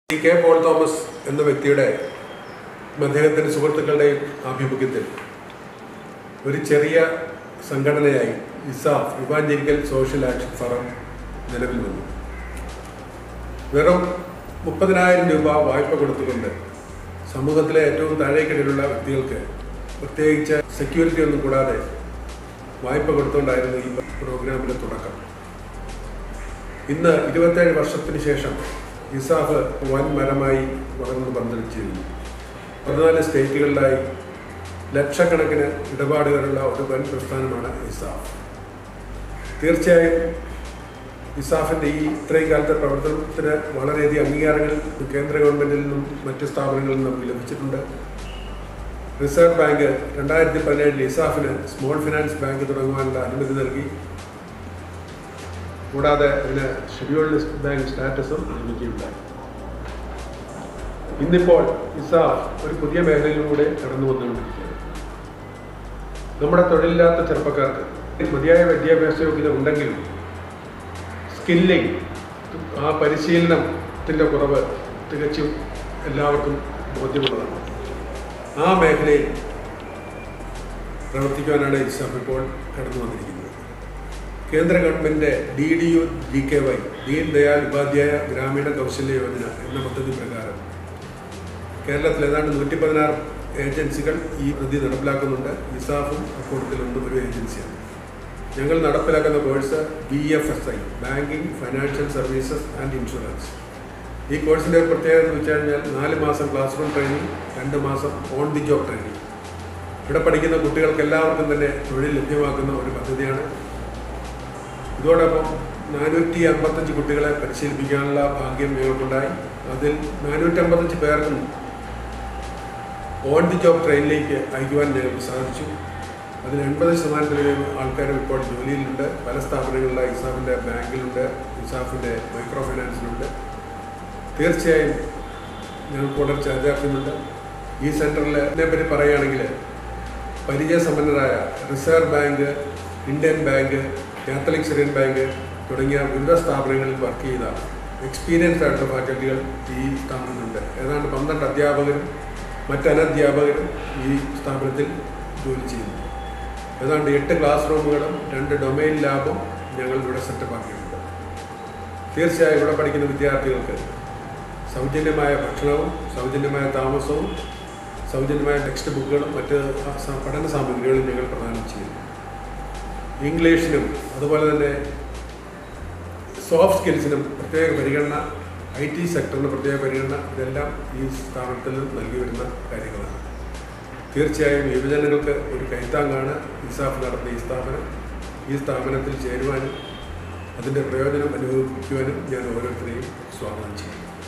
ഈ K Paul Thomas എന്ന വ്യക്തിയുടെ അദ്ദേഹത്തിൻ്റെ സുഹൃത്തുക്കളുടെയും ആഭിമുഖ്യത്തിൽ ഒരു ചെറിയ സംഘടനയായി ESAF evangelical social action forum നിലവിൽ വന്നു വെറും മുപ്പതിനായിരം രൂപ വായ്പ കൊടുത്തുകൊണ്ട് സമൂഹത്തിലെ ഏറ്റവും താഴേക്കിടയിലുള്ള വ്യക്തികൾക്ക് പ്രത്യേകിച്ച് സെക്യൂരിറ്റി ഒന്നും കൂടാതെ വായ്പ കൊടുത്തുകൊണ്ടായിരുന്നു ഈ പ്രോഗ്രാമിൻ്റെ തുടക്കം ഇന്ന് ഇരുപത്തേഴ് വർഷത്തിന് ശേഷം ഇസാഫ് വൻ മരമായി വളർന്നു പന്തലിച്ചിരുന്നു പതിനാല് സ്റ്റേറ്റുകളിലായി ലക്ഷക്കണക്കിന് ഇടപാടുകളുള്ള ഒരു വൻ പ്രസ്ഥാനമാണ് ഇസാഫ് തീർച്ചയായും ഇസാഫിൻ്റെ ഈ ഇത്രയും കാലത്തെ പ്രവർത്തനത്തിന് വളരെയധികം അംഗീകാരങ്ങൾ കേന്ദ്ര ഗവൺമെൻറ്റിൽ നിന്നും മറ്റ് സ്ഥാപനങ്ങളിൽ നിന്നും നമുക്ക് ലഭിച്ചിട്ടുണ്ട് റിസർവ് ബാങ്ക് രണ്ടായിരത്തി പതിനേഴിൽ ഇസാഫിന് സ്മോൾ ഫിനാൻസ് ബാങ്ക് തുടങ്ങുവാനുള്ള അനുമതി നൽകി കൂടാതെ അതിന് ഷെഡ്യൂൾഡ് ബാങ്ക് സ്റ്റാറ്റസും ലഭിക്കുകയുണ്ടായി ഇന്നിപ്പോൾ ഇസാഫ് ഒരു പുതിയ മേഖലയിലൂടെ കടന്നു വന്നുകൊണ്ടിരിക്കുകയാണ് നമ്മുടെ തൊഴിലില്ലാത്ത ചെറുപ്പക്കാർക്ക് മതിയായ വിദ്യാഭ്യാസ യോഗ്യത ഉണ്ടെങ്കിലും സ്കില്ലിംഗ് ആ പരിശീലനത്തിൻ്റെ കുറവ് തികച്ചും എല്ലാവർക്കും ബോധ്യമുള്ളതാണ് ആ മേഖലയിൽ പ്രവർത്തിക്കുവാനാണ് ഇസാഫ് ഇപ്പോൾ കടന്നു വന്നിരിക്കുന്നത് കേന്ദ്ര government D D U G K Y Deen Dayal Upadhyaya Grameen Kaushalya Yojana എന്ന പദ്ധതി പ്രകാരം കേരളത്തിൽ ഏതാണ്ട് നൂറ്റി പതിനാറ് ഏജൻസികൾ ഈ പദ്ധതി നടപ്പിലാക്കുന്നുണ്ട് ഇസാഫും അക്കൂട്ടത്തിലൊന്നും ഒരു ഏജൻസിയാണ് ഞങ്ങൾ നടപ്പിലാക്കുന്ന course B F S I banking financial services and insurance ഈ കോഴ്സിൻ്റെ ഒരു പ്രത്യേകത എന്ന് വെച്ച് കഴിഞ്ഞാൽ നാല് മാസം ക്ലാസ് റൂം ട്രെയിനിങ് രണ്ട് മാസം ഓൺ ദി ജോബ് ട്രെയിനിങ് ഇവിടെ പഠിക്കുന്ന കുട്ടികൾക്ക് എല്ലാവർക്കും തന്നെ തൊഴിൽ ലഭ്യമാക്കുന്ന ഒരു പദ്ധതിയാണ് ഇതോടൊപ്പം നാനൂറ്റി അമ്പത്തഞ്ച് കുട്ടികളെ പരിശീലിപ്പിക്കാനുള്ള ഭാഗ്യം ഞങ്ങൾക്കുണ്ടായി അതിൽ നാനൂറ്റി അമ്പത്തഞ്ച് പേർക്കും ഓൺ ദി ജോബ് ട്രെയിനിലേക്ക് അയക്കുവാൻ ഞങ്ങൾക്ക് സാധിച്ചു അതിൽ എൺപത് ശതമാനത്തിലധികം ആൾക്കാരും ഇപ്പോൾ ജോലിയിലുണ്ട് പല സ്ഥാപനങ്ങളിലെ ഇസാഫിൻ്റെ ബാങ്കിലുണ്ട് ഇസാഫിൻ്റെ മൈക്രോ ഫൈനാൻസിലുണ്ട് തീർച്ചയായും ഞങ്ങൾക്ക് വളരെ ചാരിതാർത്ഥ്യമുണ്ട് ഈ സെൻറ്ററിൽ ഇതിനെപ്പറ്റി പറയുകയാണെങ്കിൽ പരിചയസമ്പന്നരായ reserve bank Indian bank Catholic Syrian bank തുടങ്ങിയ വിവിധ സ്ഥാപനങ്ങളിൽ വർക്ക് ചെയ്ത എക്സ്പീരിയൻസ്ഡ് ആയിട്ടുള്ള ഫാക്കൽറ്റികൾ ഈ സ്ഥാപനത്തിലുണ്ട് ഏതാണ്ട് പന്ത്രണ്ട് അധ്യാപകരും മറ്റ് അനധ്യാപകരും ഈ സ്ഥാപനത്തിൽ ജോലി ചെയ്യുന്നു ഏതാണ്ട് എട്ട് ക്ലാസ് റൂമുകളും രണ്ട് ഡൊമൈൻ ലാബും ഞങ്ങൾ ഇവിടെ സെറ്റപ്പ് ആക്കിയിട്ടുണ്ട് തീർച്ചയായും ഇവിടെ പഠിക്കുന്ന വിദ്യാർത്ഥികൾക്ക് സൗജന്യമായ ഭക്ഷണവും സൗജന്യമായ താമസവും സൗജന്യമായ ടെക്സ്റ്റ് ബുക്കുകളും മറ്റ് സ- പഠന സാമഗ്രികളും ഞങ്ങൾ പ്രദാനം ചെയ്യുന്നു ഇംഗ്ലീഷിനും അതുപോലെ തന്നെ സോഫ്റ്റ് സ്കിൽസിനും പ്രത്യേക പരിഗണന ഐ ടി സെക്ടറിന് പ്രത്യേക പരിഗണന ഇതെല്ലാം ഈ സ്ഥാപനത്തിൽ നൽകി വരുന്ന കാര്യങ്ങളാണ് തീർച്ചയായും യുവജനങ്ങൾക്ക് ഒരു കൈത്താങ്ങാണ് ഇസാഫ് നടത്തിയ ഈ സ്ഥാപനം ഈ സ്ഥാപനത്തിൽ ചേരുവാനും അതിൻ്റെ പ്രയോജനം അനുഭവിക്കുവാനും ഞാൻ ഓരോരുത്തരെയും സ്വാഗതം ചെയ്യുന്നു